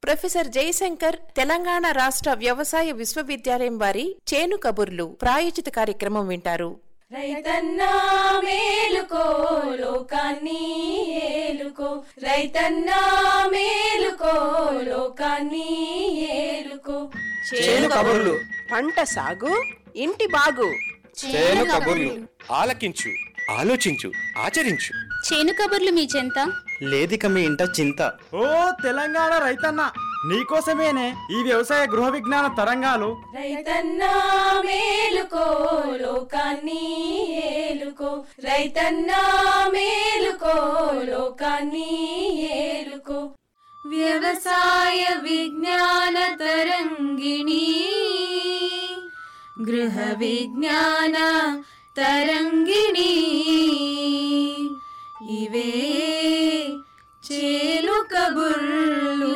professor Jayashankar Telangana రాష్ట్ర వ్యవసాయ విశ్వవిద్యాలయం వారి చేను కబుర్లు ప్రాయోజిత కార్యక్రమం వింటారు రైతన్నా మేలుకో లోకాన్ని ఏలుకో రైతన్నా మేలుకో లోకాన్ని ఏలుకో చేను కబుర్లు పంట సాగు ఇంటి బాగు చేను కబుర్లు ఆలకించు ఆలోచించు ఆచరించు చేను కబుర్లు మీ చెంత లేదిక మీ ఇంట చింత ఓ తెలంగాణ రైతన్న నీకోసమేనే ఈ వ్యవసాయ గృహ విజ్ఞాన తరంగాలు రైతన్నా మేలుకో లోకాన్ని ఏలుకో రైతన్నా మేలుకో లోకాన్ని ఏలుకో వ్యవసాయ విజ్ఞాన తరంగిణి గృహ విజ్ఞాన తరంగిణి ఇవే చేలు కబుర్లు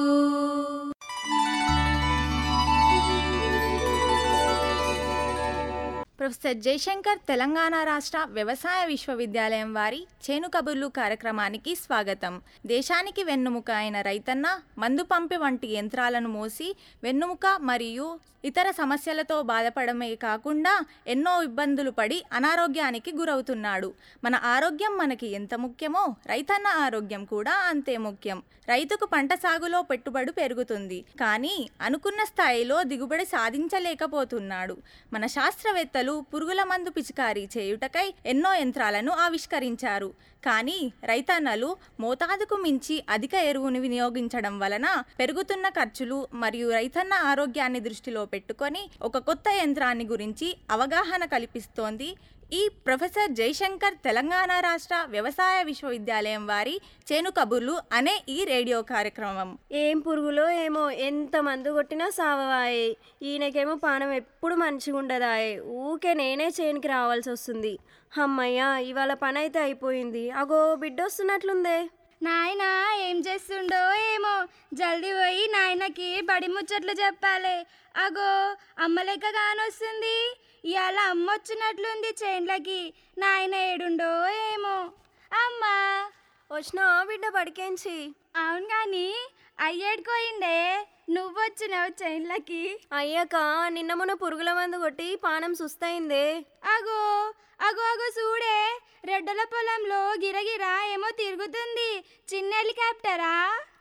ప్రొఫెసర్ జయశంకర్ తెలంగాణ రాష్ట్ర వ్యవసాయ విశ్వవిద్యాలయం వారి చేను కబుర్లు కార్యక్రమానికి స్వాగతం దేశానికి వెన్నుముక అయిన రైతన్న మందు పంపి వంటి యంత్రాలను మోసి వెన్నుముక మరియు ఇతర సమస్యలతో బాధపడమే కాకుండా ఎన్నో ఇబ్బందులు పడి అనారోగ్యానికి గురవుతున్నాడు మన ఆరోగ్యం మనకి ఎంత ముఖ్యమో రైతన్న ఆరోగ్యం కూడా అంతే ముఖ్యం రైతుకు పంట సాగులో పెట్టుబడి పెరుగుతుంది కానీ అనుకున్న స్థాయిలో దిగుబడి సాధించలేకపోతున్నాడు మన శాస్త్రవేత్తలు పురుగుల మందు పిచికారీ చేయుటకై ఎన్నో యంత్రాలను ఆవిష్కరించారు కానీ రైతన్నలు మోతాదుకు మించి అధిక ఎరువును వినియోగించడం వలన పెరుగుతున్న ఖర్చులు మరియు రైతన్న ఆరోగ్యాన్ని దృష్టిలో పెట్టుకొని ఒక కొత్త యంత్రాన్ని గురించి అవగాహన కల్పిస్తోంది ఈ ప్రొఫెసర్ జయశంకర్ తెలంగాణ రాష్ట్ర వ్యవసాయ విశ్వవిద్యాలయం వారి చేను కబుర్లు అనే ఈ రేడియో కార్యక్రమం ఏం పురుగులో ఏమో ఎంత మందు కొట్టినా సావవాయే ఈయనకేమో పానం ఎప్పుడు మంచిగా ఉండదాయే ఊకే నేనే చేనికి రావాల్సి వస్తుంది అమ్మయ్య ఇవాళ పని అయితే అయిపోయింది అగో బిడ్డ వస్తున్నట్లుందే నాయన ఏం చేస్తుండో ఏమో జల్దీ పోయి నాయనకి బడి ముచ్చట్లు చెప్పాలి అగో అమ్మ లెక్క కానొస్తుంది ఇవాళ అమ్మ వచ్చినట్లుంది చేన్లకి నాయన ఏడుండో ఏమో అమ్మా వచ్చినా బిడ్డ పడికేంచి అవును కానీ అయ్యేడుకోయిండే నువ్వొచ్చినావు చేన్లకి అయ్యాక నిన్న మొన్న పురుగుల మందు కొట్టి పానం సుస్తయిందే అగో అగో అగో చూడే రెడ్డల పొలంలో గిరగిరా ఏమో తిరుగుతుంది చిన్న హెలికాప్టరా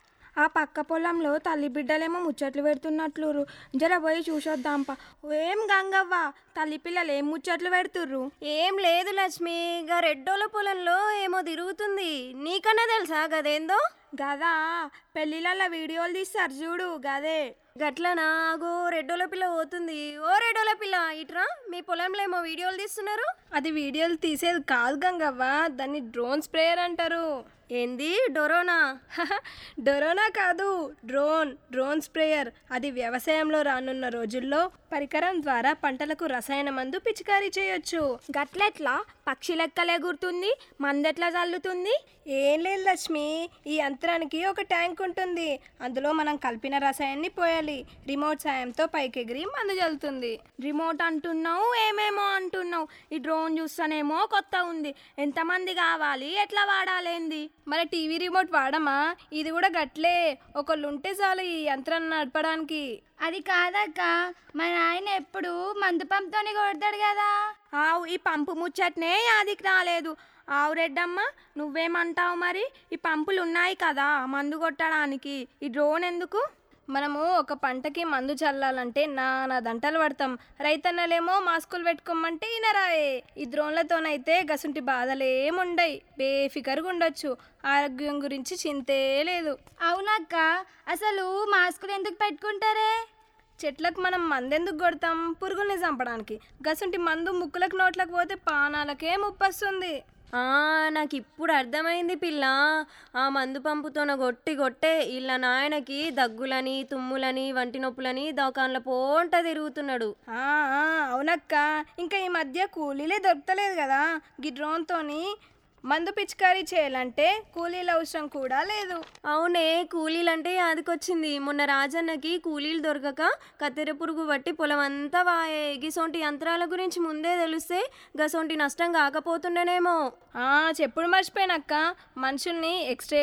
ఆ పక్క పొలంలో తల్లి బిడ్డలేమో ముచ్చట్లు పెడుతున్నట్లు జర పోయి చూసొద్దాంపా ఏం గంగవ్వ తల్లి పిల్లలు ఏం ముచ్చట్లు పెడుతుర్రు ఏం లేదు లక్ష్మి గా రెడ్డోల పొలంలో ఏమో తిరుగుతుంది నీకన్నా తెలుసా గదేందో గదా పెళ్ళిళ్ళ వీడియోలు తీస్తారు చూడు గదే గట్లనా అగో రెడ్డోల పిల్ల పోతుంది ఓ రెడ్డోల పిల్ల ఇట్రా మీ పొలంలో ఏమో వీడియోలు తీస్తున్నారు అది వీడియోలు తీసేది కాదు గంగవ్వ దాన్ని డ్రోన్ స్ప్రేయర్ అంటారు ఏంది డొరోనా డొరోనా కాదు డ్రోన్ డ్రోన్ స్ప్రేయర్ అది వ్యవసాయంలో రానున్న రోజుల్లో పరికరం ద్వారా పంటలకు రసాయన మందు పిచికారీ చేయొచ్చు గట్లెట్లా పక్షి లెక్కలే గుర్తుంది మందెట్లా చల్లుతుంది ఏం లేదు లక్ష్మి ఈ యంత్రానికి ఒక ట్యాంక్ ఉంటుంది అందులో మనం కలిపిన రసాయన్ని పోయాలి రిమోట్ సాయంతో పైకెగిరి మందు చల్లుతుంది రిమోట్ అంటున్నావు ఏమేమో అంటున్నావు ఈ డ్రోన్ చూస్తానేమో కొత్త ఉంది ఎంతమంది కావాలి ఎట్లా వాడాలేంది మరి టీవీ రిమోట్ వాడమా ఇది కూడా గట్లే ఒకళ్ళు ఉంటే చాలు ఈ యంత్రాన్ని నడపడానికి అది కాదక్క మా నాయన ఎప్పుడు మందు పంపుతోనే కొడతాడు కదా ఆవు ఈ పంపు ముచ్చట్నే యాదికి రాలేదు ఆవు రెడ్డమ్మ నువ్వేమంటావు మరి ఈ పంపులు ఉన్నాయి కదా మందు కొట్టడానికి ఈ డ్రోన్ ఎందుకు మనము ఒక పంటకి మందు చల్లాలంటే నానా దంటలు పడతాం రైతన్నలేమో మాస్కులు పెట్టుకోమంటే ఇనరాయే ఈ డ్రోన్లతోనైతే గసుంటి బాధలేముండయి బేఫికర్గా ఉండొచ్చు ఆరోగ్యం గురించి చింతే లేదు అవునక్క అసలు మాస్కులు ఎందుకు పెట్టుకుంటారే చెట్లకు మనం మందెందుకు కొడతాం పురుగుల్ని చంపడానికి గసుంటి మందు ముక్కులకు నోట్లకు పోతే పానాలకే ముప్పొస్తుంది ఆ నాకు ఇప్పుడు అర్థమైంది పిల్ల ఆ మందు పంపుతోన కొట్టి కొట్టే ఇళ్ళ నాయనకి దగ్గులని తుమ్ములని వంటి నొప్పులని దోకాన్ల పోంట తిరుగుతున్నాడు ఆ, ఆ, అవునక్క ఇంకా ఈ మధ్య కూలీలే దొరకలేదు కదా గి డ్రోన్తోని మందు పిచికారీ చేయాలంటే కూలీల అవసరం కూడా లేదు అవునే కూలీలంటే యాదికొచ్చింది మొన్న రాజన్నకి కూలీలు దొరకక కత్తెర పురుగు పట్టి పొలం అంతా వాయే గిసొంటి యంత్రాల గురించి ముందే తెలిస్తే గసొంటి నష్టం కాకపోతుండేనేమో ఆ చెప్పుడు మర్చిపోయినక్క మనుషుల్ని ఎక్స్రేలు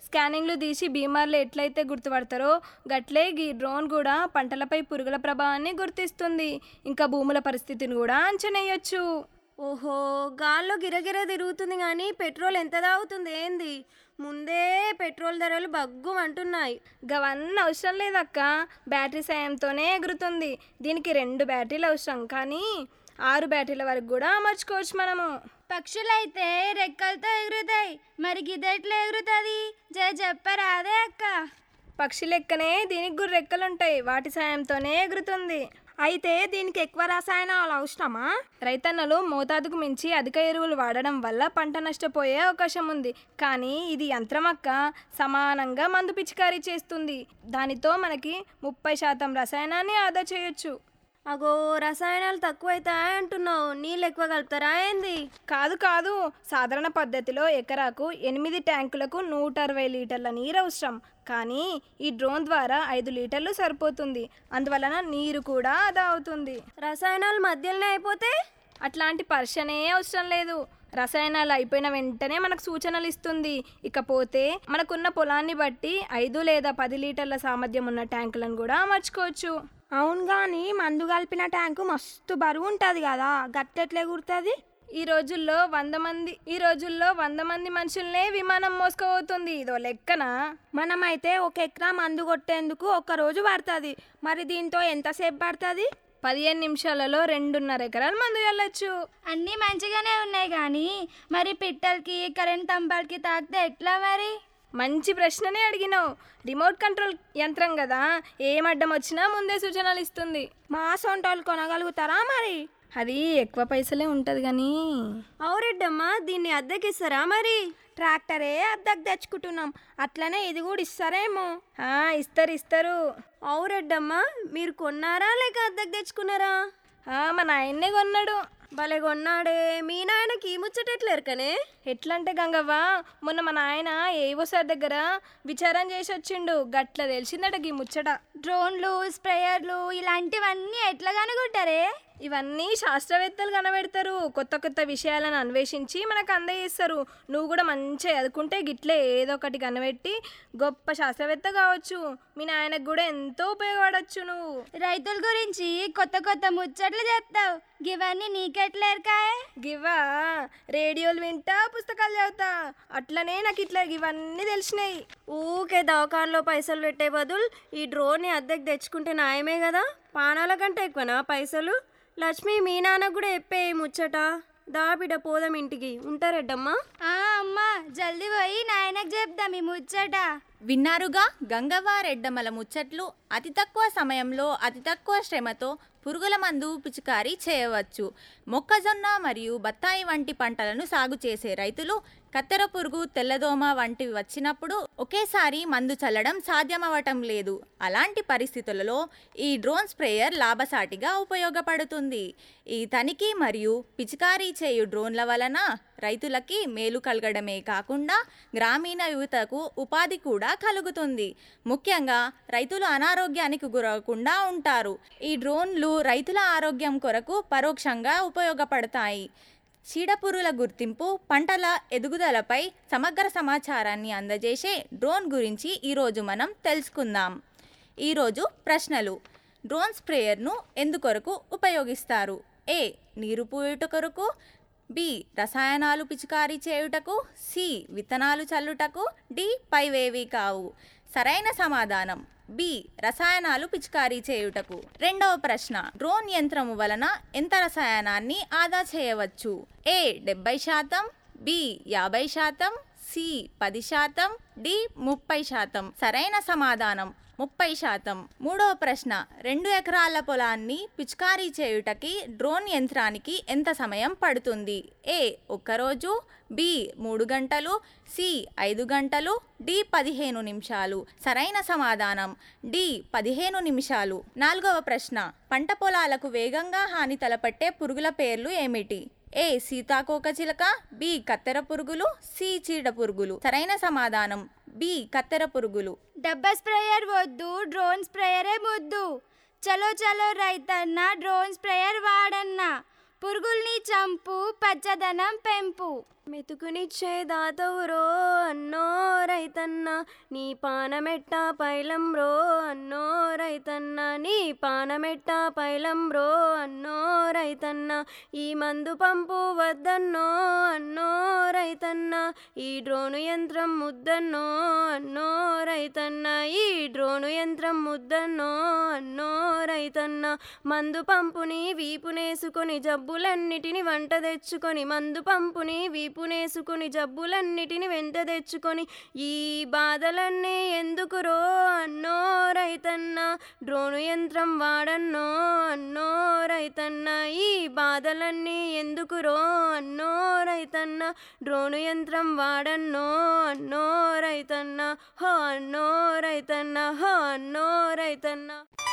స్కానింగ్లు తీసి బీమార్లు ఎట్లయితే గుర్తుపడతారో గట్లే ఈ డ్రోన్ కూడా పంటలపై పురుగుల ప్రభావాన్ని గుర్తిస్తుంది ఇంకా భూముల పరిస్థితిని కూడా అంచనేయొచ్చు ఓహో గాల్లో గిరగిర తిరుగుతుంది కానీ పెట్రోల్ ఎంత తాగుతుంది ఏంది ముందే పెట్రోల్ ధరలు బగ్గు అంటున్నాయి గవన్నీ అవసరం లేదక్క బ్యాటరీ సాయంతోనే ఎగురుతుంది దీనికి రెండు బ్యాటరీలు అవసరం కానీ ఆరు బ్యాటరీల వరకు కూడా అమర్చుకోవచ్చు మనము పక్షులైతే రెక్కలతో ఎగురుతాయి మరి గిదెట్లా ఎగురుతుంది జర చెప్పరా అదే అక్క పక్షి లెక్కనే దీనికి కూడా రెక్కలుంటాయి వాటి సాయంతోనే ఎగురుతుంది అయితే దీనికి ఎక్కువ రసాయనాలు అవసరమా రైతన్నలు మోతాదుకు మించి అధిక ఎరువులు వాడడం వల్ల పంట నష్టపోయే అవకాశం ఉంది కానీ ఇది యంత్రమక్క సమానంగా మందు పిచికారీ చేస్తుంది దానితో మనకి ముప్పై శాతం రసాయనాన్ని ఆదా చేయొచ్చు అగో రసాయనాలు తక్కువైతాయి అంటున్నావు నీళ్ళు ఎక్కువ కలుపుతారా ఏంది కాదు కాదు సాధారణ పద్ధతిలో ఎకరాకు ఎనిమిది ట్యాంకులకు నూట అరవై లీటర్ల నీరు అవసరం కానీ ఈ డ్రోన్ ద్వారా ఐదు లీటర్లు సరిపోతుంది అందువలన నీరు కూడా ఆదా అవుతుంది రసాయనాలు మధ్యలోనే అయిపోతే అట్లాంటి పరిశనే అవసరం లేదు రసాయనాలు అయిపోయిన వెంటనే మనకు సూచనలు ఇస్తుంది ఇకపోతే మనకున్న పొలాన్ని బట్టి ఐదు లేదా పది లీటర్ల సామర్థ్యం ఉన్న ట్యాంకులను కూడా అమర్చుకోవచ్చు అవును కానీ మందు కలిపిన ట్యాంకు మస్తు బరువు ఉంటుంది కదా గట్టెట్లే గుర్తుంది ఈ రోజుల్లో వంద మంది ఈ రోజుల్లో వంద మంది మనుషుల్నే విమానం మోసుకుపోతుంది ఇదో లెక్కనా మనమైతే ఒక ఎకరా మందు కొట్టేందుకు ఒక రోజు పడుతుంది మరి దీంతో ఎంతసేపు పడుతుంది పదిహేను నిమిషాలలో రెండున్నర ఎకరాలు మందు చల్లొచ్చు అన్నీ మంచిగానే ఉన్నాయి కానీ మరి పిట్టలకి కరెంట్ తంబాలకి తాకితే ఎట్లా మరి మంచి ప్రశ్ననే అడిగినావు రిమోట్ కంట్రోల్ యంత్రం కదా ఏం అడ్డం వచ్చినా ముందే సూచనలు ఇస్తుంది మా సొంటోళ్ళు కొనగలుగుతారా మరి అది ఎక్కువ పైసలే ఉంటుంది కానీ అవురెడ్డమ్మా దీన్ని అద్దెకిస్తారా మరి ట్రాక్టరే అద్దెకు తెచ్చుకుంటున్నాం అట్లనే ఇది కూడా ఇస్తారేమో ఆ, ఇస్తారు ఇస్తారు అవురెడ్డమ్మా మీరు కొన్నారా లేక అద్దెకు తెచ్చుకున్నారా ఆ, మా నాయన్నే కొన్నాడు భలే కొన్నాడే మీ నాయనకి ఈ ముచ్చటెట్లేరు కనే ఎట్లంటే గంగవ్వ మొన్న మా నాయన ఏవో సార్ దగ్గర విచారం చేసి వచ్చిండు గట్ల తెలిసిందట గీ ముచ్చట డ్రోన్లు స్ప్రేయర్లు ఇలాంటివన్నీ ఎట్లా కనుగొంటారే ఇవన్నీ శాస్త్రవేత్తలు కనబెడతారు కొత్త కొత్త విషయాలను అన్వేషించి మనకు అందజేస్తారు నువ్వు కూడా మంచిగా చదువుకుంటే గిట్లే ఏదో ఒకటి కనబెట్టి గొప్ప శాస్త్రవేత్త కావచ్చు మీ నాయనకు కూడా ఎంతో ఉపయోగపడవచ్చు నువ్వు రైతుల గురించి కొత్త కొత్త ముచ్చట్లు చెప్తావు ఇవన్నీ నీకెట్లేరుకాయే గివా రేడియోలు వింటా పుస్తకాలు చదువుతా అట్లనే నాకు ఇట్లా ఇవన్నీ తెలిసినాయి ఊకే దవాఖానలో పైసలు పెట్టే బదులు ఈ డ్రోన్ని అద్దెకు తెచ్చుకుంటే న్యాయమే కదా పానాల కంటే ఎక్కువనా పైసలు లక్ష్మి మీ నాన్నకు కూడా చెప్పే ఈ ముచ్చట దాబిడ పోదాం ఇంటికి ఉంటారెడ్డమ్మా ఆ అమ్మా జల్దీ పోయి నాయనకు చెప్దాం ఈ ముచ్చట విన్నారుగా గంగవారెడ్డమల ముచ్చట్లు అతి తక్కువ సమయంలో అతి తక్కువ శ్రమతో పురుగుల మందు పిచికారీ చేయవచ్చు మొక్కజొన్న మరియు బత్తాయి వంటి పంటలను సాగు చేసే రైతులు కత్తెర పురుగు తెల్లదోమ వంటివి వచ్చినప్పుడు ఒకేసారి మందు చల్లడం సాధ్యమవటం లేదు అలాంటి పరిస్థితులలో ఈ డ్రోన్ స్ప్రేయర్ లాభసాటిగా ఉపయోగపడుతుంది ఈ తనిఖీ మరియు పిచికారీ చేయు డ్రోన్ల వలన రైతులకి మేలు కలగడమే కాకుండా గ్రామీణ యువతకు ఉపాధి కూడా కలుగుతుంది ముఖ్యంగా రైతులు అనారోగ్యానికి గురవకుండా ఉంటారు ఈ డ్రోన్లు రైతుల ఆరోగ్యం కొరకు పరోక్షంగా ఉపయోగపడతాయి చీడపురుగుల గుర్తింపు పంటల ఎదుగుదలపై సమగ్ర సమాచారాన్ని అందజేసే డ్రోన్ గురించి ఈరోజు మనం తెలుసుకుందాం ఈరోజు ప్రశ్నలు డ్రోన్ స్ప్రేయర్ను ఎందుకొరకు ఉపయోగిస్తారు ఏ నీరు పూయుట కొరకు బి రసాయనాలు పిచికారీ చేయుటకు సి విత్తనాలు చల్లుటకు డి పైవేవి కావు సరైన సమాధానం బి రసాయనాలు పిచికారీ చేయుటకు రెండవ ప్రశ్న డ్రోన్ యంత్రము వలన ఎంత రసాయనాన్ని ఆదా చేయవచ్చు ఏ డెబ్బై శాతం బి యాభై శాతం సి పది శాతం డి ముప్పై శాతం సరైన సమాధానం ముప్పై శాతం మూడవ ప్రశ్న రెండు ఎకరాల పొలాన్ని పిచికారీ చేయుటకి డ్రోన్ యంత్రానికి ఎంత సమయం పడుతుంది ఏ ఒక్కరోజు బి మూడు గంటలు సి ఐదు గంటలు డి పదిహేను నిమిషాలు సరైన సమాధానం డి పదిహేను నిమిషాలు నాలుగవ ప్రశ్న పంట పొలాలకు వేగంగా హాని తలపట్టే పురుగుల పేర్లు ఏమిటి ఏ సీతాకోక చిలక బి కత్తెర పురుగులు సి చీడ పురుగులు సరైన సమాధానం బి కత్తెర పురుగులు డబ్బా స్ప్రేయర్ వద్దు డ్రోన్ స్ప్రేయరే వద్దు చలో చలో రైతన్న డ్రోన్ స్ప్రేయర్ వాడన్నా పురుగుల్ని చంపు పచ్చదనం పెంపు మెతుకునిచ్చే దాతవురో అన్నో రైతన్న నీ పానమెట్ట పైలం రో అన్నో రైతన్న నీ పానమెట్ట పైలం రో అన్నో రైతన్న ఈ మందు పంపు వద్దన్నో అన్నో రైతన్న ఈ డ్రోను యంత్రం ముద్దన్నో అన్నో రైతన్న ఈ డ్రోను యంత్రం ముద్దన్నో అన్నో రైతన్న మందు పంపుని వీపునేసుకొని జబ్బులన్నిటిని వంట తెచ్చుకొని మందు పంపుని వీపునేసుకొని జబ్బులన్నిటిని వెంట తెచ్చుకొని ఈ బాధలన్నీ ఎందుకు రో అన్నో రైతన్న డ్రోను యంత్రం వాడన్నో అన్నో రైతన్న ఈ బాధలన్నీ ఎందుకు రో అన్నో రైతన్న డ్రోను యంత్రం వాడన్నో అన్నో రైతన్న హో అన్నో రైతన్న హో అన్నో రైతన్న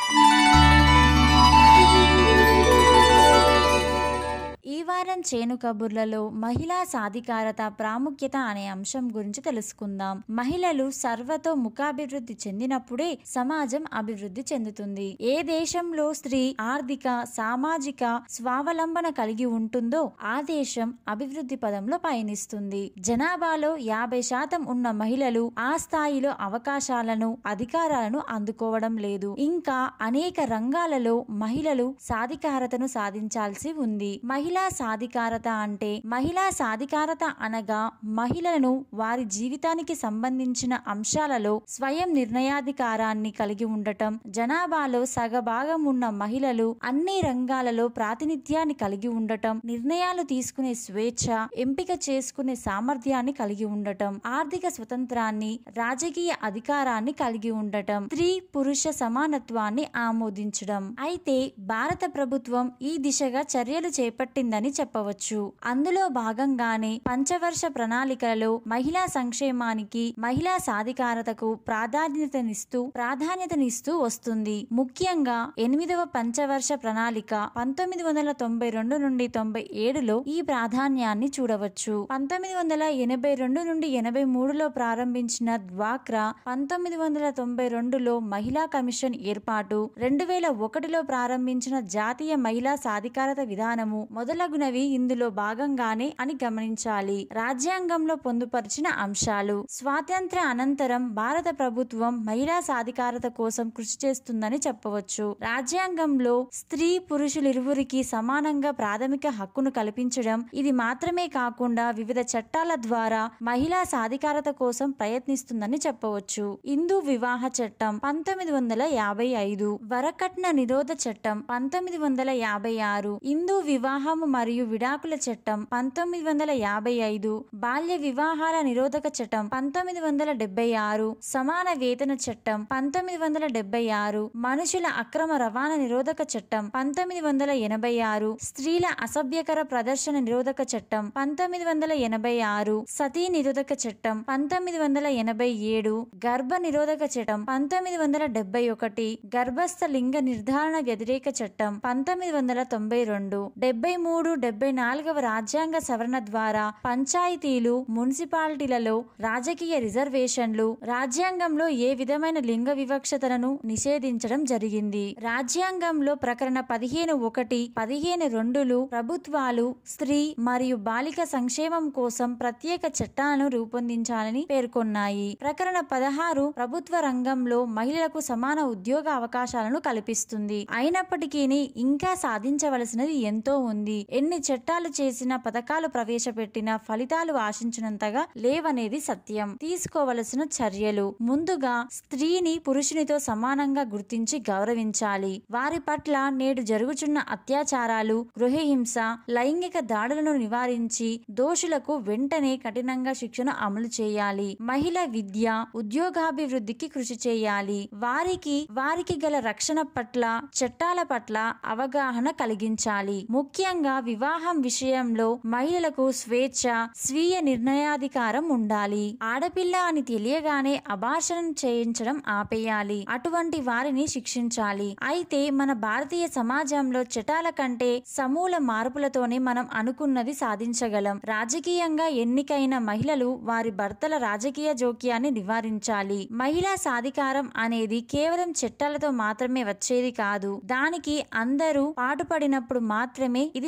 ఈ వారం చేను కబుర్లలో మహిళా సాధికారత ప్రాముఖ్యత అనే అంశం గురించి తెలుసుకుందాం మహిళలు సర్వతో ముఖాభివృద్ధి చెందినప్పుడే సమాజం అభివృద్ధి చెందుతుంది ఏ దేశంలో స్త్రీ ఆర్థిక సామాజిక స్వావలంబన కలిగి ఉంటుందో ఆ దేశం అభివృద్ధి పదంలో పయనిస్తుంది జనాభాలో యాభై శాతం ఉన్న మహిళలు ఆ స్థాయిలో అవకాశాలను అధికారాలను అందుకోవడం లేదు ఇంకా అనేక రంగాలలో మహిళలు సాధికారతను సాధించాల్సి ఉంది మహిళా సాధికారత అంటే మహిళా సాధికారత అనగా మహిళలను వారి జీవితానికి సంబంధించిన అంశాలలో స్వయం నిర్ణయాధికారాన్ని కలిగి ఉండటం జనాభాలో సగభాగం ఉన్న మహిళలు అన్ని రంగాలలో ప్రాతినిధ్యాన్ని కలిగి ఉండటం నిర్ణయాలు తీసుకునే స్వేచ్ఛ ఎంపిక చేసుకునే సామర్థ్యాన్ని కలిగి ఉండటం ఆర్థిక స్వతంత్రాన్ని రాజకీయ అధికారాన్ని కలిగి ఉండటం స్త్రీ పురుష సమానత్వాన్ని ఆమోదించడం అయితే భారత ప్రభుత్వం ఈ దిశగా చర్యలు చేపట్టిందని చెప్పవచ్చు అందులో భాగంగానే పంచవర్ష ప్రణాళికలలో మహిళా సంక్షేమానికి మహిళా సాధికారతకు ప్రాధాన్యతనిస్తూ ప్రాధాన్యతనిస్తూ వస్తుంది ముఖ్యంగా ఎనిమిదవ పంచవర్ష ప్రణాళిక పంతొమ్మిది వందల తొంభై రెండు నుండి తొంభై ఏడులో ఈ ప్రాధాన్యాన్ని చూడవచ్చు పంతొమ్మిది వందల ఎనభై రెండు నుండి ఎనభై మూడులో ప్రారంభించిన డ్వాక్రా పంతొమ్మిది వందల తొంభై రెండులో మహిళా కమిషన్ ఏర్పాటు రెండు వేల ఒకటిలో ప్రారంభించిన జాతీయ మహిళా సాధికారత విధానము మొదలగునవి ఇందులో భాగంగానే అని గమనించాలి రాజ్యాంగంలో పొందుపరిచిన అంశాలు స్వాతంత్ర అనంతరం భారత ప్రభుత్వం మహిళా సాధికారత కోసం కృషి చేస్తుందని చెప్పవచ్చు రాజ్యాంగంలో స్త్రీ పురుషులిరువురికి సమానంగా ప్రాథమిక హక్కును కల్పించడం ఇది మాత్రమే కాకుండా వివిధ చట్టాల ద్వారా మహిళా సాధికారత కోసం ప్రయత్నిస్తుందని చెప్పవచ్చు హిందూ వివాహ చట్టం పంతొమ్మిది వందల యాభై ఐదు వరకట్న నిరోధ చట్టం పంతొమ్మిది వందల యాభై ఆరు హిందూ వివాహము మరియు విడాకుల చట్టం పంతొమ్మిది వందల యాభై ఐదు బాల్య వివాహాల నిరోధక చట్టం పంతొమ్మిది వందల డెబ్బై ఆరు సమాన వేతన చట్టం పంతొమ్మిది వందల డెబ్బై ఆరు మనుషుల అక్రమ రవాణా నిరోధక చట్టం పంతొమ్మిది వందల ఎనభై ఆరు స్త్రీల అసభ్యకర ప్రదర్శన నిరోధక చట్టం పంతొమ్మిది వందల ఎనభై ఆరు సతీ నిరోధక చట్టం పంతొమ్మిది వందల ఎనభై ఏడు గర్భ నిరోధక చట్టం పంతొమ్మిది వందల డెబ్బై ఒకటి గర్భస్థ లింగ నిర్ధారణ వ్యతిరేక చట్టం పంతొమ్మిది వందల తొంభై రెండు డెబ్బై మూడు డెబ్బై నాలుగవ రాజ్యాంగ సవరణ ద్వారా పంచాయతీలు మున్సిపాలిటీలలో రాజకీయ రిజర్వేషన్లు రాజ్యాంగంలో ఏ విధమైన లింగ వివక్షతలను నిషేధించడం జరిగింది రాజ్యాంగంలో ప్రకరణ పదిహేను ఒకటి పదిహేను రెండులు ప్రభుత్వాలు స్త్రీ మరియు బాలిక సంక్షేమం కోసం ప్రత్యేక చట్టాలను రూపొందించాలని పేర్కొన్నాయి ప్రకరణ పదహారు ప్రభుత్వ రంగంలో మహిళలకు సమాన ఉద్యోగ అవకాశాలను కల్పిస్తుంది అయినప్పటికీ ఇంకా సాధించవలసినది ఎంతో ఉంది ఎన్ని చట్టాలు చేసినా పథకాలు ప్రవేశపెట్టినా ఫలితాలు ఆశించినంతగా లేవనేది సత్యం తీసుకోవలసిన చర్యలు ముందుగా స్త్రీని పురుషునితో సమానంగా గుర్తించి గౌరవించాలి వారి పట్ల నేడు జరుగుచున్న అత్యాచారాలు గృహహింస లైంగిక దాడులను నివారించి దోషులకు వెంటనే కఠినంగా శిక్షణ అమలు చేయాలి మహిళ విద్య ఉద్యోగాభివృద్ధికి కృషి చేయాలి వారికి వారికి గల రక్షణ పట్ల చట్టాల పట్ల అవగాహన కలిగించాలి ముఖ్యంగా వివాహం విషయంలో మహిళలకు స్వేచ్ఛ స్వీయ నిర్ణయాధికారం ఉండాలి ఆడపిల్ల అని తెలియగానే అభాషణం చేయించడం ఆపేయాలి అటువంటి వారిని శిక్షించాలి అయితే మన భారతీయ సమాజంలో చట్టాల కంటే సమూల మార్పులతోనే మనం అనుకున్నది సాధించగలం రాజకీయంగా ఎన్నికైన మహిళలు వారి భర్తల రాజకీయ జోక్యాన్ని నివారించాలి మహిళా సాధికారం అనేది కేవలం చట్టాలతో మాత్రమే వచ్చేది కాదు దానికి అందరూ పాటుపడినప్పుడు మాత్రమే ఇది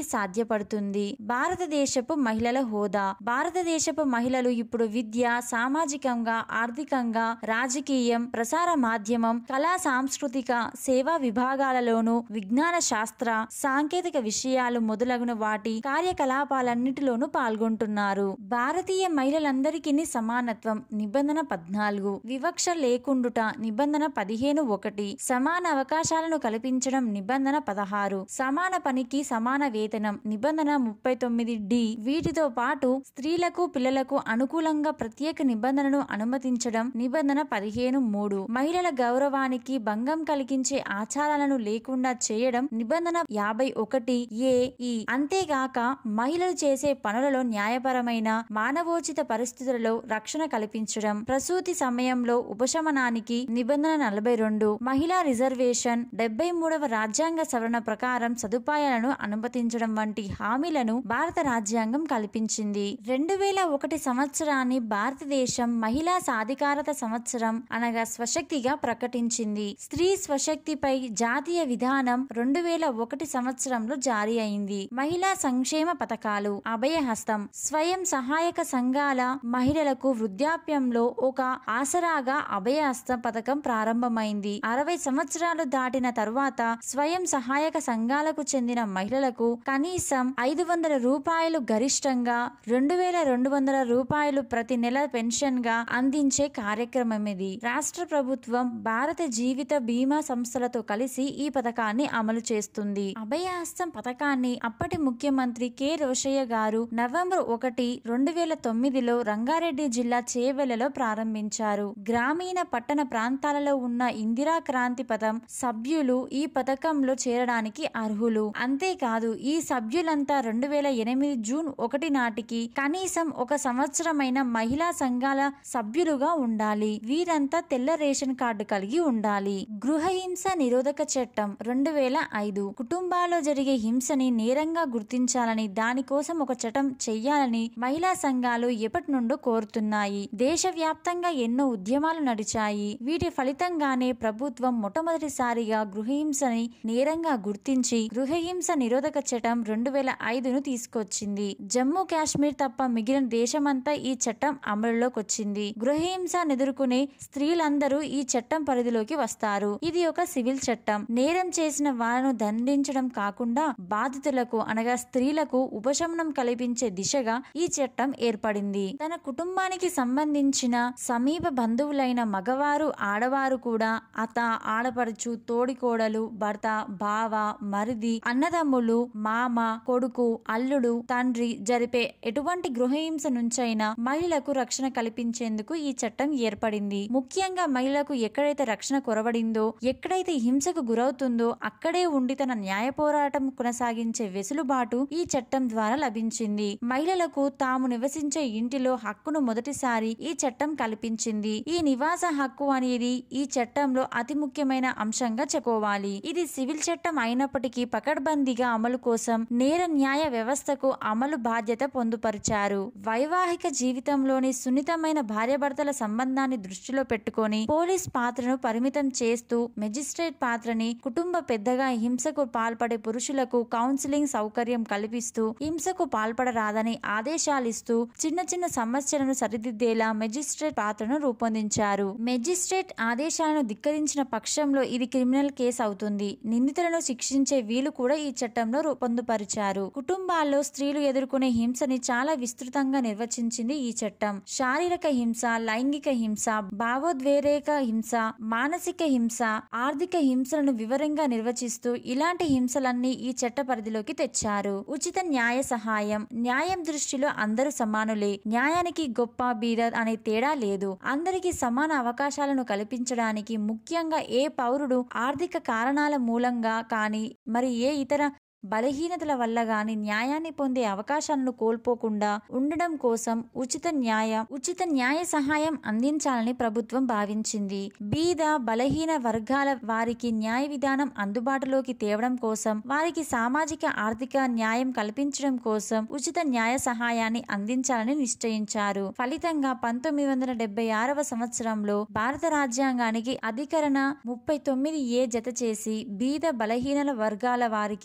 సాధ్యపడుతుంది భారతదేశపు మహిళల హోదా భారతదేశపు మహిళలు ఇప్పుడు విద్య సామాజికంగా ఆర్థికంగా రాజకీయం ప్రసార మాధ్యమం కళా సాంస్కృతిక సేవా విభాగాలలోనూ విజ్ఞాన శాస్త్ర సాంకేతిక విషయాలు మొదలగున వాటి కార్యకలాపాలన్నిటిలోనూ పాల్గొంటున్నారు భారతీయ మహిళలందరికీ సమానత్వం నిబంధన పద్నాలుగు వివక్ష లేకుండుట నిబంధన పదిహేను ఒకటి సమాన అవకాశాలను కల్పించడం నిబంధన పదహారు సమాన పనికి సమాన వేతనం నిబంధన ముప్పై తొమ్మిది డి వీటితో పాటు స్త్రీలకు పిల్లలకు అనుకూలంగా ప్రత్యేక నిబంధనను అనుమతించడం నిబంధన పదిహేను మూడు మహిళల గౌరవానికి భంగం కలిగించే ఆచారాలను లేకుండా చేయడం నిబంధన యాభై ఒకటి ఏ ఈ అంతేగాక మహిళలు చేసే పనులలో న్యాయపరమైన మానవోచిత పరిస్థితులలో రక్షణ కల్పించడం ప్రసూతి సమయంలో ఉపశమనానికి నిబంధన నలభై రెండు మహిళా రిజర్వేషన్ డెబ్బై మూడవ రాజ్యాంగ సవరణ ప్రకారం సదుపాయాలను అనుమతించడం వంటి హామీలను భారత రాజ్యాంగం కల్పించింది రెండు వేల ఒకటి సంవత్సరాన్ని భారతదేశం మహిళా సాధికారత సంవత్సరం అనగా స్వశక్తిగా ప్రకటించింది స్త్రీ స్వశక్తిపై జాతీయ విధానం రెండు వేల ఒకటి సంవత్సరంలో జారీ అయింది మహిళా సంక్షేమ పథకాలు అభయహస్తం స్వయం సహాయక సంఘాల మహిళలకు వృద్ధాప్యంలో ఒక ఆసరాగా అభయహస్తం పథకం ప్రారంభమైంది అరవై సంవత్సరాలు దాటిన తరువాత స్వయం సహాయక సంఘాలకు చెందిన మహిళలకు కనీసం ఐదు వందల రూపాయలు గరిష్టంగా రెండు వేల రెండు వందల రూపాయలు ప్రతి నెల పెన్షన్ గా అందించే కార్యక్రమం ఇది రాష్ట్ర ప్రభుత్వం భారత జీవిత బీమా సంస్థలతో కలిసి ఈ పథకాన్ని అమలు చేస్తుంది అభయహస్తం పథకాన్ని అప్పటి ముఖ్యమంత్రి కె రోషయ్య గారు నవంబర్ ఒకటి రెండు వేల తొమ్మిదిలో రంగారెడ్డి జిల్లా చేవెళ్లలో ప్రారంభించారు గ్రామీణ పట్టణ ప్రాంతాలలో ఉన్న ఇందిరా క్రాంతి పథం సభ్యులు ఈ పథకంలో చేరడానికి అర్హులు అంతేకాదు ఈ సభ్యులంతా రెండు వేల ఎనిమిది జూన్ ఒకటి నాటికి కనీసం ఒక సంవత్సరమైన మహిళా సంఘాల సభ్యులుగా ఉండాలి వీరంతా తెల్ల రేషన్ కార్డు కలిగి ఉండాలి గృహహింస నిరోధక చట్టం రెండు వేల ఐదు కుటుంబాల్లో జరిగే హింసని నేరంగా గుర్తించాలని దానికోసం ఒక చట్టం చెయ్యాలని మహిళా సంఘాలు ఎప్పటి నుండో కోరుతున్నాయి దేశవ్యాప్తంగా ఎన్నో ఉద్యమాలు నడిచాయి వీటి ఫలితంగానే ప్రభుత్వం మొట్టమొదటిసారిగా గృహహింసని నేరంగా గుర్తించి గృహహింస నిరోధక చట్టం రెండు వేల ఐదును తీసుకొచ్చింది జమ్మూ కాశ్మీర్ తప్ప మిగిలిన దేశమంతా ఈ చట్టం అమలులోకి వచ్చింది గృహహింస ఎదుర్కొనే స్త్రీలందరూ ఈ చట్టం పరిధిలోకి వస్తారు ఇది ఒక సివిల్ చట్టం నేరం చేసిన వారిను దండించడం కాకుండా బాధితులకు అనగా స్త్రీలకు ఉపశమనం కల్పించే దిశగా ఈ చట్టం ఏర్పడింది తన కుటుంబానికి సంబంధించిన సమీప బంధువులైన మగవారు ఆడవారు కూడా అత ఆడపడుచు తోడికోడలు భర్త బావ మరిది అన్నదమ్ములు మామ కొడుకు అల్లుడు తండ్రి జరిపే ఎటువంటి గృహహింస నుంచైనా మహిళలకు రక్షణ కల్పించేందుకు ఈ చట్టం ఏర్పడింది ముఖ్యంగా మహిళలకు ఎక్కడైతే రక్షణ కొరవడిందో ఎక్కడైతే హింసకు గురవుతుందో అక్కడే ఉండి తన న్యాయ పోరాటం కొనసాగించే వెసులుబాటు ఈ చట్టం ద్వారా లభించింది మహిళలకు తాము నివసించే ఇంటిలో హక్కును మొదటిసారి ఈ చట్టం కల్పించింది ఈ నివాస హక్కు అనేది ఈ చట్టంలో అతి ముఖ్యమైన అంశంగా చెప్పుకోవాలి ఇది సివిల్ చట్టం అయినప్పటికీ పకడ్బందీగా అమలు కోసం నేర న్యాయ వ్యవస్థకు అమలు బాధ్యత పొందుపరిచారు వైవాహిక జీవితంలోని సున్నితమైన భార్యాభర్తల సంబంధాన్ని దృష్టిలో పెట్టుకొని పోలీస్ పాత్రను పరిమితం చేస్తూ మెజిస్ట్రేట్ పాత్రని కుటుంబ పెద్దగా హింసకు పాల్పడే పురుషులకు కౌన్సిలింగ్ సౌకర్యం కల్పిస్తూ హింసకు పాల్పడరాదని ఆదేశాలిస్తూ చిన్న చిన్న సమస్యలను సరిదిద్దేలా మెజిస్ట్రేట్ పాత్రను రూపొందించారు మెజిస్ట్రేట్ ఆదేశాలను ధిక్కరించిన పక్షంలో ఇది క్రిమినల్ కేసు అవుతుంది నిందితులను శిక్షించే వీలు కూడా ఈ చట్టంలో రూ- పొందుపరిచారు కుటుంబాల్లో స్త్రీలు ఎదుర్కొనే హింసని చాలా విస్తృతంగా నిర్వచించింది ఈ చట్టం శారీరక హింస లైంగిక హింస భావోద్వేరేక హింస మానసిక హింస ఆర్థిక హింసలను వివరంగా నిర్వచిస్తూ ఇలాంటి హింసలన్నీ ఈ చట్ట పరిధిలోకి తెచ్చారు ఉచిత న్యాయ సహాయం న్యాయం దృష్టిలో అందరూ సమానులే న్యాయానికి గొప్ప బీద అనే తేడా లేదు అందరికీ సమాన అవకాశాలను కల్పించడానికి ముఖ్యంగా ఏ పౌరుడు ఆర్థిక కారణాల మూలంగా కానీ మరి ఏ ఇతర బలహీనతల వల్ల గాని న్యాయాన్ని పొందే అవకాశాలను కోల్పోకుండా ఉండడం కోసం ఉచిత న్యాయ ఉచిత న్యాయ సహాయం అందించాలని ప్రభుత్వం భావించింది బీద బలహీన వర్గాల వారికి న్యాయ విధానం అందుబాటులోకి తేవడం కోసం వారికి సామాజిక ఆర్థిక న్యాయం కల్పించడం కోసం ఉచిత న్యాయ సహాయాన్ని అందించాలని నిశ్చయించారు ఫలితంగా పంతొమ్మిది వందల డెబ్బై ఆరవ సంవత్సరంలో భారత రాజ్యాంగానికి అధికరణ ముప్పై తొమ్మిది ఏ జత చేసి బీద బలహీనల వర్గాల వారికి ఉచిత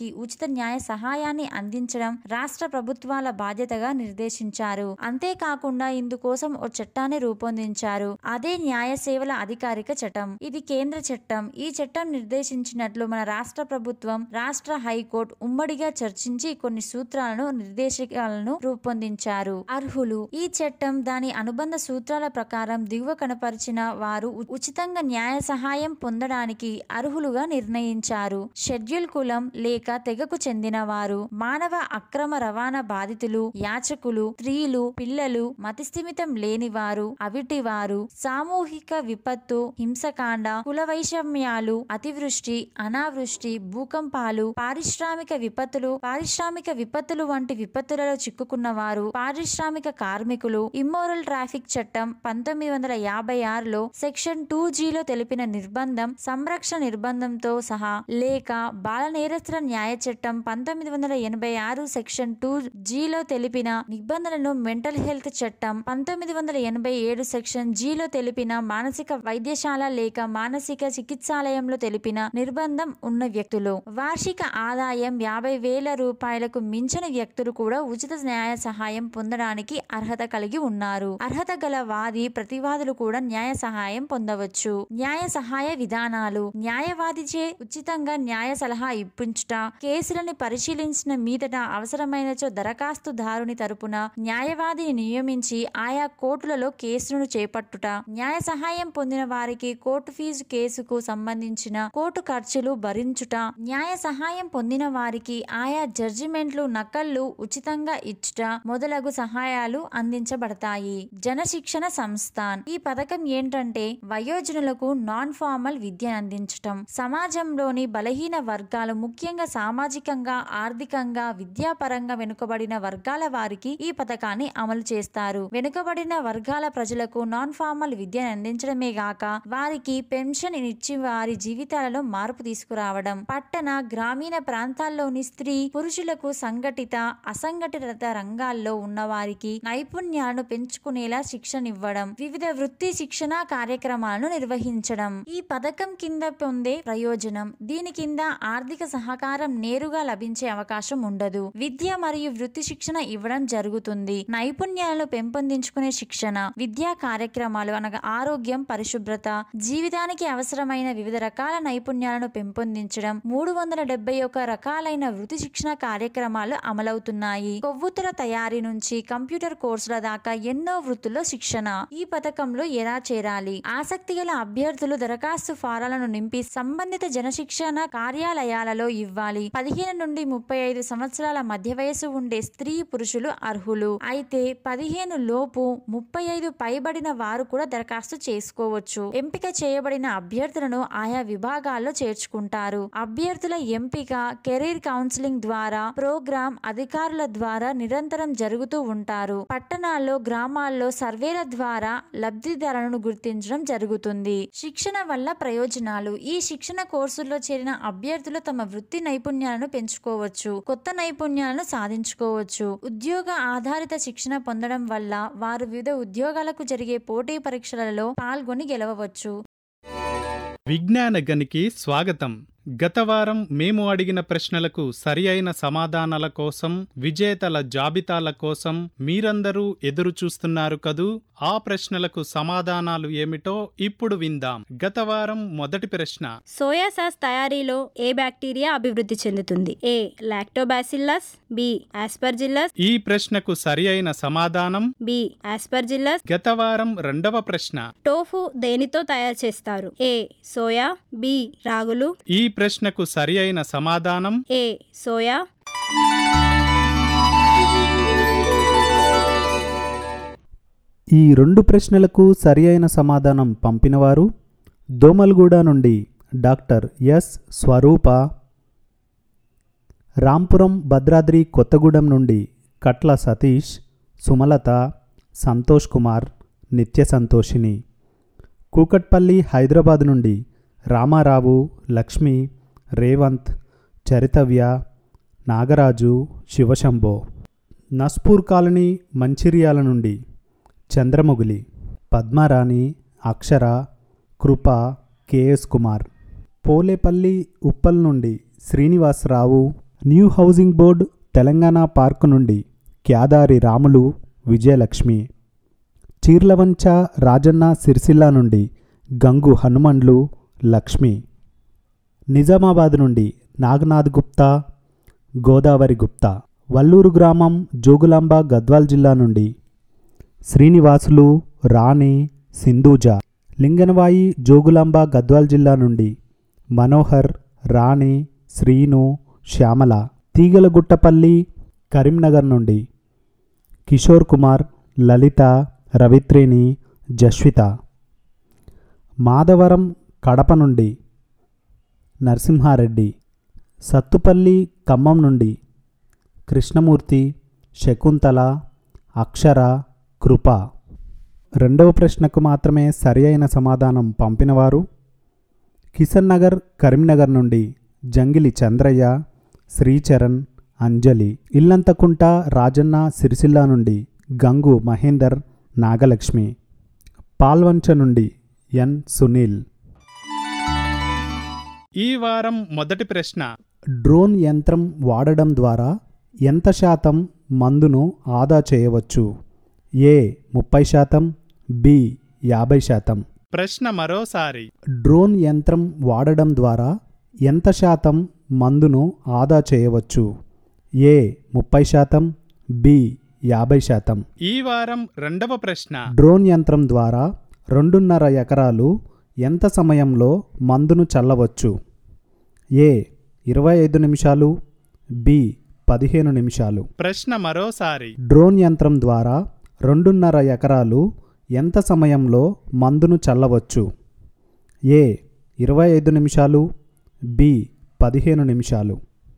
ఉచిత న్యాయ సహాయాన్ని అందించడం రాష్ట్ర ప్రభుత్వాల బాధ్యతగా నిర్దేశించారు అంతేకాకుండా ఇందుకోసం ఓ చట్టాన్ని రూపొందించారు అదే న్యాయ సేవల అధికారిక చట్టం ఇది కేంద్ర చట్టం ఈ చట్టం నిర్దేశించినట్లు మన రాష్ట్ర ప్రభుత్వం రాష్ట్ర హైకోర్టు ఉమ్మడిగా చర్చించి కొన్ని సూత్రాలను నిర్దేశకాలను రూపొందించారు అర్హులు ఈ చట్టం దాని అనుబంధ సూత్రాల ప్రకారం దిగువ కనపరిచిన వారు ఉ- ఉచితంగా న్యాయ సహాయం పొందడానికి అర్హులుగా నిర్ణయించారు షెడ్యూల్ కులం లేక తెగకు చెందిన వారు మానవ అక్రమ రవాణా బాధితులు యాచకులు స్త్రీలు పిల్లలు మతిస్థిమితం లేని వారు అవిటి వారు సామూహిక విపత్తు హింసకాండ కుల వైషమ్యాలు అతివృష్టి అనావృష్టి భూకంపాలు పారిశ్రామిక విపత్తులు పారిశ్రామిక విపత్తులు వంటి విపత్తులలో చిక్కుకున్న వారు పారిశ్రామిక కార్మికులు ఇమ్మోరల్ ట్రాఫిక్ చట్టం పంతొమ్మిది వందల యాభై ఆరులో సెక్షన్ టూ జీలో తెలిపిన నిర్బంధం సంరక్షణ నిర్బంధంతో సహా లేక బాల నేరస్తుల న్యాయ చట్టం పంతొమ్మిది వందల ఎనభై ఆరు సెక్షన్ టూ జీలో తెలిపిన నిబంధనలను మెంటల్ హెల్త్ చట్టం పంతొమ్మిది వందల ఎనభై ఏడు సెక్షన్ జీలో తెలిపిన మానసిక వైద్యశాల లేక మానసిక చికిత్సాలయంలో తెలిపిన నిర్బంధం ఉన్న వ్యక్తులు వార్షిక ఆదాయం యాభై వేల రూపాయలకు మించిన వ్యక్తులు కూడా ఉచిత న్యాయ సహాయం పొందడానికి అర్హత కలిగి ఉన్నారు అర్హత గల వాది ప్రతివాదులు కూడా న్యాయ సహాయం పొందవచ్చు న్యాయ సహాయ విధానాలు న్యాయవాదిచే ఉచితంగా న్యాయ సలహా ఇప్పించుట కేసులను పరిశీలించిన మీదట అవసరమైనచో దరఖాస్తుదారుని తరపున న్యాయవాదిని నియమించి ఆయా కోర్టులలో కేసులను చేపట్టుట న్యాయ సహాయం పొందిన వారికి కోర్టు ఫీజు కేసుకు సంబంధించిన కోర్టు ఖర్చులు భరించుట న్యాయ సహాయం పొందిన వారికి ఆయా జడ్జిమెంట్లు నకళ్ళు ఉచితంగా ఇచ్చుట మొదలగు సహాయాలు అందించబడతాయి జనశిక్షణ సంస్థాన్ ఈ పథకం ఏంటంటే వయోజనులకు నాన్ ఫార్మల్ విద్య అందించటం సమాజంలోని బలహీన వర్గాలు ముఖ్యంగా సామాజికంగా ఆర్థికంగా విద్యాపరంగా వెనుకబడిన వర్గాల వారికి ఈ పథకాన్ని అమలు చేస్తారు వెనుకబడిన వర్గాల ప్రజలకు నాన్ ఫార్మల్ విద్యను అందించడమే గాక వారికి పెన్షన్ ఇచ్చి వారి జీవితాలలో మార్పు తీసుకురావడం పట్టణ గ్రామీణ ప్రాంతాల్లోని స్త్రీ పురుషులకు సంఘటిత అసంఘటిత రంగాల్లో ఉన్న వారికి నైపుణ్యాలను పెంచుకునేలా శిక్షణ ఇవ్వడం వివిధ వృత్తి శిక్షణ కార్యక్రమాలను నిర్వహించడం ఈ పథకం కింద పొందే ప్రయోజనం దీని కింద ఆర్థిక సహకారం నేరుగా లభించే అవకాశం ఉండదు విద్య మరియు వృత్తి శిక్షణ ఇవ్వడం జరుగుతుంది నైపుణ్యాలను పెంపొందించుకునే శిక్షణ విద్యా కార్యక్రమాలు అనగా ఆరోగ్యం పరిశుభ్రత జీవితానికి అవసరమైన వివిధ రకాల నైపుణ్యాలను పెంపొందించడం మూడు వందల డెబ్బై ఒక రకాలైన వృత్తి శిక్షణ కార్యక్రమాలు అమలవుతున్నాయి కొవ్వొత్తుల తయారీ నుంచి కంప్యూటర్ కోర్సుల దాకా ఎన్నో వృత్తుల్లో శిక్షణ ఈ పథకంలో ఎలా చేరాలి ఆసక్తి గల అభ్యర్థులు దరఖాస్తు ఫారాలను నింపి సంబంధిత జనశిక్షణ కార్యాలయాలలో ఇవ్వాలి పదిహేను నుండి ముప్పై ఐదు సంవత్సరాల మధ్య వయసు ఉండే స్త్రీ పురుషులు అర్హులు అయితే పదిహేను లోపు ముప్పై ఐదు పైబడిన వారు కూడా దరఖాస్తు చేసుకోవచ్చు ఎంపిక చేయబడిన అభ్యర్థులను ఆయా విభాగాల్లో చేర్చుకుంటారు అభ్యర్థుల ఎంపిక కెరీర్ కౌన్సిలింగ్ ద్వారా ప్రోగ్రామ్ అధికారుల ద్వారా నిరంతరం జరుగుతూ ఉంటారు పట్టణాల్లో గ్రామాల్లో సర్వేల ద్వారా లబ్ధిదారులను గుర్తించడం జరుగుతుంది శిక్షణ వల్ల ప్రయోజనాలు ఈ శిక్షణ కోర్సుల్లో చేరిన అభ్యర్థులు తమ వృత్తి నైపుణ్యాలను పెంచుకోవచ్చు కొత్త నైపుణ్యాలను సాధించుకోవచ్చు ఉద్యోగ ఆధారిత శిక్షణ పొందడం వల్ల వారు వివిధ ఉద్యోగాలకు జరిగే పోటీ పరీక్షలలో పాల్గొని గెలవవచ్చు విజ్ఞాన గనికి స్వాగతం గత వారం మేము అడిగిన ప్రశ్నలకు సరి అయిన సమాధానాల కోసం విజేతల జాబితాల కోసం మీరందరూ ఎదురు చూస్తున్నారు కదూ ఆ ప్రశ్నలకు సమాధానాలు ఏమిటో ఇప్పుడు విందాం గత వారం మొదటి ప్రశ్న సోయా సాస్ తయారీలో ఏ బ్యాక్టీరియా అభివృద్ధి చెందుతుంది ఏ లాక్టోబాసిల్లస్ బి ఆస్పర్జిల్లస్ ఈ ప్రశ్నకు సరి అయిన సమాధానం బి ఆస్పర్జిల్లస్ గత వారం రెండవ ప్రశ్న టోఫు దేనితో తయారు చేస్తారు ఏ సోయా బి రాగులు ఈ ప్రశ్నకు సరి అయిన సమాధానం ఏ సోయా ఈ రెండు ప్రశ్నలకు సరి అయిన సమాధానం పంపినవారు దోమల్గూడ నుండి డాక్టర్ ఎస్ స్వరూప రాంపురం భద్రాద్రి కొత్తగూడెం నుండి కట్ల సతీష్ సుమలత సంతోష్ కుమార్ నిత్య సంతోషిని కూకట్పల్లి హైదరాబాద్ నుండి రామారావు లక్ష్మి రేవంత్ చరితవ్య నాగరాజు శివశంభో నస్పూర్ కాలనీ మంచిర్యాల నుండి చంద్రముగిలి పద్మారాణి అక్షర కృప కేఎస్ కుమార్ పోలేపల్లి ఉప్పల్ నుండి Srinivasarao new housing board Telangana park నుండి క్యాదారి రాములు విజయలక్ష్మి చీర్లవంచ రాజన్న సిరిసిల్ల నుండి గంగు హనుమండ్లు లక్ష్మి నిజామాబాద్ నుండి నాగనాథ్ గుప్తా గోదావరి గుప్తా వల్లూరు గ్రామం జోగులాంబ గద్వాల్ జిల్లా నుండి శ్రీనివాసులు రాణి సింధూజ లింగనవాయి జోగులాంబ గద్వాల్ జిల్లా నుండి మనోహర్ రాణి శ్రీను శ్యామల తీగలగుట్టపల్లి కరీంనగర్ నుండి కిషోర్ కుమార్ లలిత రవిత్రేణి జస్విత మాధవరం కడప నుండి నరసింహారెడ్డి సత్తుపల్లి ఖమ్మం నుండి కృష్ణమూర్తి శకుంతల అక్షర కృప రెండవ ప్రశ్నకు మాత్రమే సరి అయిన సమాధానం పంపినవారు కిషన్ నగర్ కరీంనగర్ నుండి జంగిలి చంద్రయ్య శ్రీచరణ్ అంజలి ఇల్లంతకుంట రాజన్న సిరిసిల్ల నుండి గంగు మహేందర్ నాగలక్ష్మి పాల్వంచ నుండి ఎన్ సునీల్ ఈ వారం మొదటి ప్రశ్న డ్రోన్ యంత్రం వాడడం ద్వారా ఎంత శాతం మందును ఆదా చేయవచ్చు ఏ ముప్పై శాతం బి యాభై శాతం ప్రశ్న మరోసారి డ్రోన్ యంత్రం వాడడం ద్వారా ఎంత శాతం మందును ఆదా చేయవచ్చు ఏ ముప్పై శాతం బి యాభై శాతం ఈ వారం రెండవ ప్రశ్న డ్రోన్ యంత్రం ద్వారా రెండున్నర ఎకరాలు ఎంత సమయంలో మందును చల్లవచ్చు ఏ ఇరవై ఐదు నిమిషాలు బి పదిహేను నిమిషాలు ప్రశ్న మరోసారి డ్రోన్ యంత్రం ద్వారా రెండున్నర ఎకరాలు ఎంత సమయంలో మందును చల్లవచ్చు ఏ ఇరవై ఐదు నిమిషాలు బి పదిహేను నిమిషాలు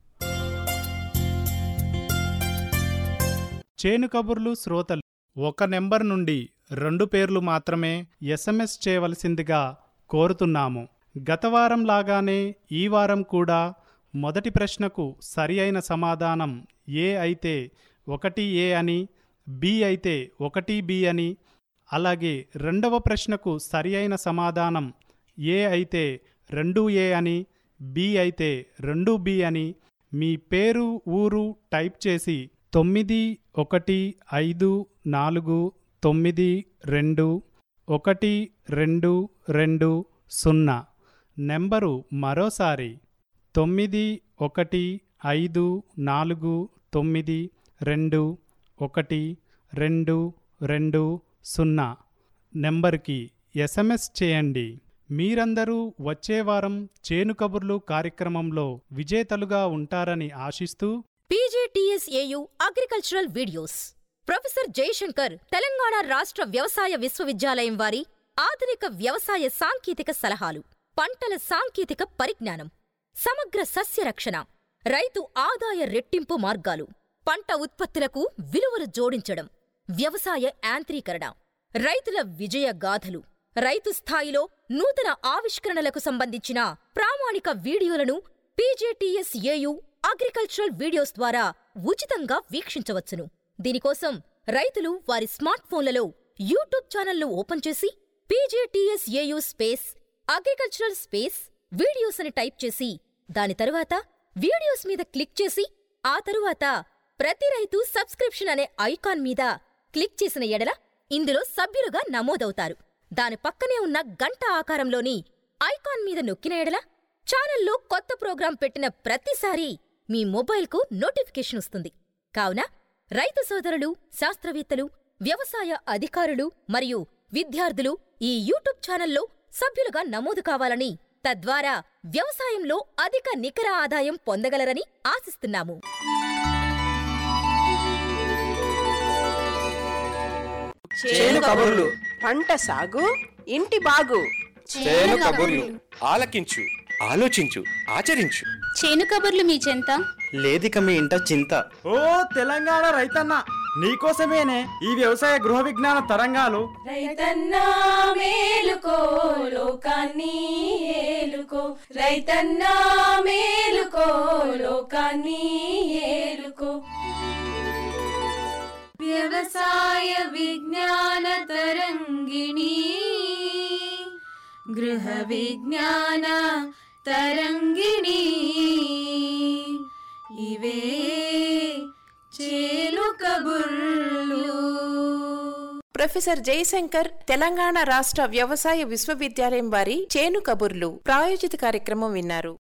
చేను కబుర్లు శ్రోతలు ఒక నెంబర్ నుండి రెండు పేర్లు మాత్రమే ఎస్ఎంఎస్ చేయవలసిందిగా కోరుతున్నాము గత వారం లాగానే ఈ వారం కూడా మొదటి ప్రశ్నకు సరి అయిన సమాధానం ఏ అయితే ఒకటి ఏ అని బి అయితే ఒకటి బి అని అలాగే రెండవ ప్రశ్నకు సరి అయిన సమాధానం ఏ అయితే రెండు ఏ అని బి అయితే రెండు బి అని మీ పేరు ఊరు టైప్ చేసి తొమ్మిది ఒకటి ఐదు నాలుగు తొమ్మిది రెండు ఒకటి రెండు రెండు సున్నా నెంబరు మరోసారి తొమ్మిది ఒకటి ఐదు నాలుగు తొమ్మిది రెండు ఒకటి రెండు రెండు సున్నా నెంబర్కి ఎస్ఎంఎస్ చేయండి మీరందరూ వచ్చే వారం చేను కబుర్లు కార్యక్రమంలో విజేతలుగా ఉంటారని ఆశిస్తూ PGTSAU agricultural videos professor Jayashankar Telangana రాష్ట్ర వ్యవసాయ విశ్వవిద్యాలయం వారి ఆధునిక వ్యవసాయ సాంకేతిక సలహాలు పంటల సాంకేతిక పరిజ్ఞానం సమగ్ర సస్య రక్షణ రైతు ఆదాయ రెట్టింపు మార్గాలు పంట ఉత్పత్తులకు విలువలు జోడించడం వ్యవసాయ యాంత్రీకరణ రైతుల విజయ గాథలు రైతు స్థాయిలో నూతన ఆవిష్కరణలకు సంబంధించిన ప్రామాణిక వీడియోలను పీజేటీఎస్ఏయు అగ్రికల్చరల్ వీడియోస్ ద్వారా ఉచితంగా వీక్షించవచ్చును దీనికోసం రైతులు వారి స్మార్ట్ ఫోన్లలో యూట్యూబ్ ఛానల్ను ఓపెన్ చేసి PJTSAU space agricultural space videos అని టైప్ చేసి దాని తరువాత వీడియోస్ మీద క్లిక్ చేసి ఆ తరువాత ప్రతి రైతు సబ్స్క్రిప్షన్ అనే ఐకాన్ మీద క్లిక్ చేసిన ఎడల ఇందులో సభ్యులుగా నమోదవుతారు దాని పక్కనే ఉన్న గంట ఆకారంలోని ఐకాన్ మీద నొక్కిన ఎడల ఛానల్లో కొత్త ప్రోగ్రాం పెట్టిన ప్రతిసారీ మీ మొబైల్కు నోటిఫికేషన్ వస్తుంది కావున రైతు సోదరులు శాస్త్రవేత్తలు వ్యవసాయ అధికారులు మరియు విద్యార్థులు ఈ యూట్యూబ్ ఛానల్లో సభ్యులుగా నమోదు కావాలని తద్వారా వ్యవసాయంలో అధిక నికర ఆదాయం పొందగలరని ఆశిస్తున్నాము చేను కబుర్లు పంట సాగు ఇంటి బాగు చేను కబుర్లు ఆలకించు ఆలోచించు ఆచరించు చేను కబుర్లు మీ చెంత లేదిక మీ ఇంట చింత ఓ తెలంగాణ రైతన్న నీకోసమేనే ఈ వ్యవసాయ గృహ విజ్ఞాన తరంగాలు రైతన్నా మేలుకో లోకాన్ని ఏలుకో రైతన్నా మేలుకో లోకాన్ని ఏలుకో వ్యవసాయ విజ్ఞాన తరంగిణి గృహ విజ్ఞాన తరంగిణి ఇవే ప్రొఫెసర్ జయశంకర్ తెలంగాణ రాష్ట్ర వ్యవసాయ విశ్వవిద్యాలయం వారి చేను కబుర్లు ప్రాయోజిత కార్యక్రమం విన్నారు